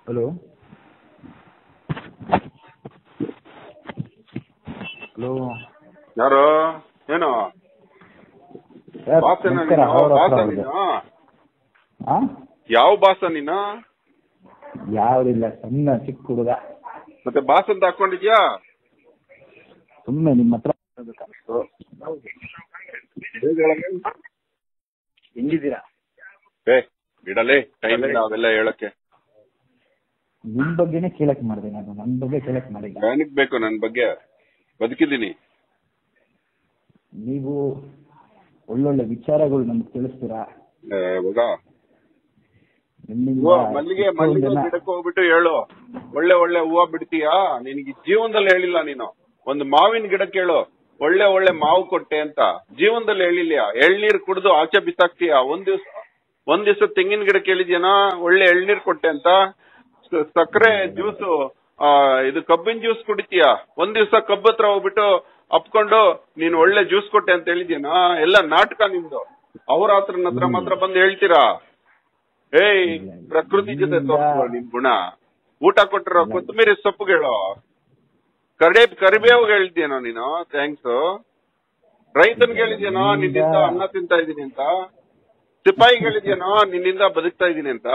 Hello hello ಯಾರು ಏನು sir boss ಏನ ನಮಸ್ಕಾರ ನೀನು? ಅವ್ರ ಬಾಸ ಹತ್ರ ಹೌದು ನೀನು ಹಾಂ ಯಾವ ಬಾಸ ನೀನು ಯಾವುದಿಲ್ಲ ಸಣ್ಣ ಚಿಕ್ಕ ಹುಡುಗ ಮತ್ತೆ ಬಾಸ್ ಅಂತ ಹಾಕೊಂಡಿದ್ಯಾ ಸುಮ್ಮನೆ ನಿಮ್ಮ ಹತ್ರ ಮಾತಾಡ್ಬೇಕಾಗಿತ್ತು. ಹೆಂಗಿದ್ದೀರಾ ಏ ಬಿಡಲೇ ಟೈಮ್ ಇಲ್ಲ ಅವೆಲ್ಲ ಹೇಳಕ್ಕೆ ನಿಮ್ಮ ಬಗ್ಗೆನೇ ಕೇಳಕ್ ಮಾಡಿದೆ ನಾನು ನನ್ನ ಬಗ್ಗೆ ಕೇಳಕ್ ಮಾಡಿಲ್ಲ ನನಗ್ ಬೇಕು ನನ್ ಬಗ್ಗೆ ಬದುಕಿದ್ದೀನಿ ನೀವು ಒಳ್ಳೊಳ್ಳೆ ವಿಚಾರಗಳು ನಮ್ಗೆ ತಿಳಿಸ್ತೀರಾ ಏ, ಇವಾಗ ನಿಮ್ಮಿಂದ ಹೂವ ಮಲ್ಲಿಗೆ ಎಷ್ಟೊಂದ್ ಮಲ್ಲಿಗೆ ಜನ ಗಿಡಕ್ಕೆ ಹೋಗ್ಬಿಟ್ಟು ಹೇಳು ಒಳ್ಳೆ ಒಳ್ಳೆ ಹೂವ ಬಿಡ್ತೀಯಾ ನಿನಗೆ ಜೀವನದಲ್ಲಿ ಹೇಳಿಲ್ಲ ನೀನು ಒಂದು ಮಾವಿನ ಗಿಡಕ್ಕೆ ಹೇಳು ಒಳ್ಳೆ ಒಳ್ಳೆ ಮಾವು ಕೊಟ್ಟೆ ಅಂತ ಜೀವನದಲ್ಲಿ ಹೇಳಿಲ್ಲ ಎಳ್ನೀರ್ ಕುಡಿದು ಆಚೆ ಬಿಸಾಕ್ತೀಯ ಒಂದ್ ದಿವ್ಸ ಒಂದ್ ದಿವ್ಸ ತೆಂಗಿನ ಗಿಡಕ್ಕೆ ಹೇಳಿದ್ಯಾನ ಒಳ್ಳೆ ಎಳ್ನೀರ್ ಕೊಟ್ಟೆ ಅಂತ ಸ- ಸಕ್ಕರೆ ಜ್ಯೂಸ್ ಇದು ಕಬ್ಬಿನ ಜ್ಯೂಸ್ ಕುಡಿತೀಯ ಒಂದ್ ದಿವ್ಸ ಕಬ್ಬು ಹತ್ರ ಹೋಗ್ಬಿಟ್ಟು ಅಪ್ಕೊಂಡು ನೀನ್ ಒಳ್ಳೆ ಜ್ಯೂಸ್ ಕೊಟ್ಟೆ ಅಂತ ಹೇಳಿದ್ಯಾನ ಎಲ್ಲ ನಾಟಕ ನಿಮ್ದು ಅವ್ರ ಹತ್ರ ಹತ್ರ ಮಾತ್ರ ಬಂದು ಹೇಳ್ತೀರಾ ಏಯ್ ಪ್ರಕೃತಿ ಜೊತೆ ತೋರಿಸುವ ನಿನ್ ಗುಣ ಊಟ ಕೊಟ್ಟಿರೋ ಕೊತ್ತಂಬರಿ ಸೊಪ್ಪುಗೆ ಹೇಳೋ ಕರಿಬೇ ಕರಿಬೇವು ಹೇಳಿದ್ಯೇನೋ ನೀನು ಥ್ಯಾಂಕ್ಸ್ ರೈತನ್ಗೆ ಹೇಳಿದ್ಯೇನೋ ನಿನ್ನಿಂದ ಅನ್ನ ತಿಂತಾ ಇದೀನಿ ಅಂತ ಸಿಪಾಯಿಗೆ ಹೇಳಿದ್ಯೇನೋ ನಿನ್ನಿಂದ ಬದುಕ್ತಾ ಇದೀನಿ ಅಂತ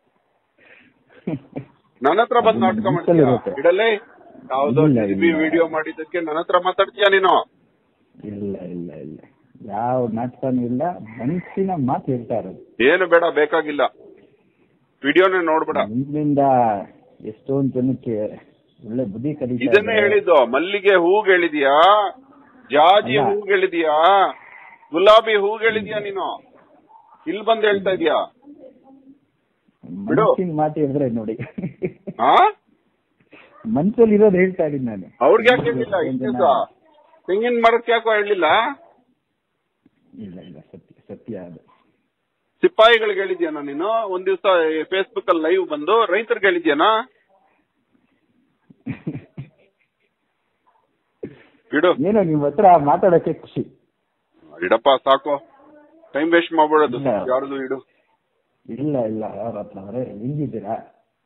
ನನ್ನ ಹತ್ರ ಬಂದ್ ನಾಟಕ ಮಾಡ್ತೀಯ ಇರುತ್ತೆ. ಇಡಲೇ ಯಾವ್ದೋ ಇಲ್ಲ, ಟಿವಿ ಇಲ್ಲ. ವಿಡಿಯೋ ಮಾಡಿದ್ದಕ್ಕೆ ನನ್ನ ಹತ್ರ ಮಾತಾಡ್ತೀಯ ನೀನು ಇಲ್ಲ ಇಲ್ಲ ಇಲ್ಲ ಯಾವ ನಾಟಕನೂ ಇಲ್ಲ ಮನಸ್ಸಿನ ಮಾತು ಹೇಳ್ತಾ ಇರೋದು ಏನು ಬೇಡ ಬೇಕಾಗಿಲ್ಲ ವಿಡಿಯೋನೇ ನೋಡ್ಬೇಡ ನಿಮ್ಮಿಂದ ಎಷ್ಟೊಂದ್ ಜನಕ್ಕೆ ಒಳ್ಳೆ ಬುದ್ಧಿ ಕಲಿತಾ ಇದನ್ನೇ ಇದ್ದಾರೆ. ಹೇಳಿದ್ದು ಮಲ್ಲಿಗೆ ಹೂಗ್ ಹೇಳಿದ್ಯಾ ಜಾಜಿ ಅಲ್ಲ. ಹೂಗ್ ಹೇಳಿದ್ಯಾ ಗುಲಾಬಿ ಹೂಗ್ ಹೇಳಿದ್ಯಾ ನೀನು ಇಲ್ಲಿ ಬಂದ್ ಹೇಳ್ತಾ ಇದೀಯಾ ಬಿಡು. ಮನಸ್ಸಿನ ಮಾತು ಹೇಳಿದ್ರೆ ನೋಡಿ ಆ ಮನ್ಸಲ್ಲಿ ಇರೋದು ಹೇಳ್ತಾ ಇದ್ದೀನಿ ನಾನು ಅವ್ರಿಗೆ ಯಾಕೆ ಹೇಳಿಲ್ಲ ಎಷ್ಟೊಂದ್ ಇಷ್ಟ ಜನ- ತೆಂಗಿನ ಮರಕ್ಕೆ ಯಾಕೋ ಹೇಳಿಲ್ಲ ಇಲ್ಲ ಇಲ್ಲ ಸತ್ಯ ಸತ್ಯ ಅದು ಸಿಪಾಯಿಗಳಿಗೆ ಹೇಳಿದ್ಯಾನ ನೀನು ಒಂದ್ ದಿವಸ ಫೇಸ್ಬುಕ್ ಅಲ್ಲಿ ಲೈವ್ ಬಂದು ರೈತರಿಗೆ ಹೇಳಿದ್ಯಾನ ಇಡು ಏನೋ ನಿಮ್ ಹತ್ರ ಮಾತಾಡಕ್ಕೆ ಖುಷಿ ಇಡಪ್ಪ ಸಾಕು ಟೈಮ್ ವೇಸ್ಟ್ ಮಾಡ್ಬಿಡೋದು ಇಲ್ಲ. ಯಾರ್ದು ಇಡು ಇಲ್ಲ ಇಲ್ಲ ಯಾರ ಹತ್ರ ಅವರೇ ಹೆಂಗಿದ್ದೀರಾ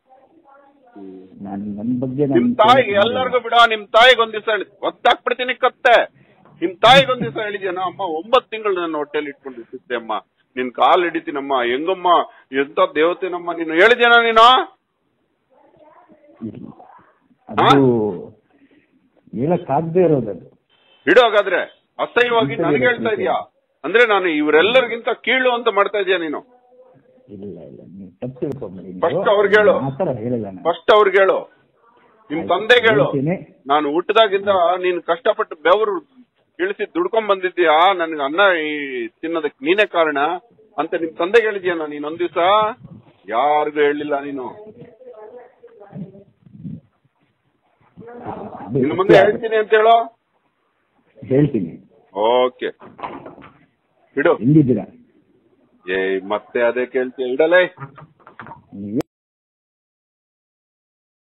ನಾನ್ ನನ್ ಬಗ್ಗೆ ನಿಮ್ ನಾನ್ ತಾಯಿಗೆ ಕೇಳಕ್ ಎಲ್ಲರಿಗೂ ಬಿಡ ನಿಮ್ ತಾಯಿಗೆ ಒಂದ್ ದಿವಸ ಹೇಳಿ ಒತ್ತಾಕ್ಬಿಡ್ತೀನಿ ಕತ್ತೆ ನಿಮ್ ತಾಯಿಗೆ ಒಂದ್ ದಿವಸ ಹೇಳಿದ್ಯಾನ ಅಮ್ಮ ಒಂಬತ್ ತಿಂಗಳು ನನ್ನ ಹೊಟ್ಟೆಲಿ ಇಟ್ಕೊಂಡಿರ್ತಿದ್ದೆ ಅಮ್ಮ ನಿನ್ ಕಾಲ್ ಹಿಡಿತೀನಮ್ಮ ಹೆಂಗಮ್ಮ ಎಂತ ದೇವತೆನಮ್ಮ ನೀನು ಹೇಳಿದ್ಯಾನ ನೀನು ಇಲ್ಲ. ಅದು ಹೇಳಕ್ಕಾಗದೇ ಇರೋದದು ಇಡು ಹಾಗಾದ್ರೆ ಅಸಹ್ಯವಾಗಿ ನನಗೆ ಹೇಳ್ತಾ ಇದೀಯಾ ಅಂದ್ರೆ ನಾನು ಇವರೆಲ್ಲರಿಗಿಂತ ಕೀಳು ಅಂತ ಮಾಡ್ತಾ ಇದೀಯ ನೀನು ಇಲ್ಲ ಇಲ್ಲ ನೀವು ತಪ್ಪು ತಿಳ್ಕೊಂಬೇಡಿ ನೀವು. First ಅವ್ರಿಗೆ ಹೇಳು. ಆ ಥರ ಹೇಳಿಲ್ಲ ನಾನು ಫಸ್ಟ್ ಅವ್ರಿಗೆ ಹೇಳು ನಿಮ್ ತಂದೆಗೆ ಹೇಳು ಹೇಳ್ತೀನಿ. ನಾನು ಹುಟ್ಟದಾಗಿಂದ ನೀನ್ ಕಷ್ಟಪಟ್ಟು ಬೆವರು ಇಳಿಸಿ ದುಡ್ಕೊಂಡ್ ಬಂದಿದ್ದೀಯಾ ನನ್ಗೆ ಅನ್ನ ಈ ತಿನ್ನೋದಕ್ಕೆ ನೀನೇ ಕಾರಣ ಅಂತ ನಿಮ್ ತಂದೆಗೆ ಹೇಳಿದ್ಯಾನ ನೀನ್ ಒಂದ್ ದಿವ್ಸ ಯಾರಿಗೂ ಹೇಳಿಲ್ಲ ನೀನು ಅದು ಇನ್ನು ಮುಂದೆ ಸತ್ಯ. ಹೇಳ್ತೀನಿ ಅಂತ ಹೇಳೋ ಹೇಳ್ತೀನಿ ಓಕೆ ಇಡು ಹೆಂಗಿದ್ದೀರಾ ಏ ಮತ್ತೆ ಅದೇ ಕೇಳ್ತೀಯ ಇಡಲೇ ನೀವು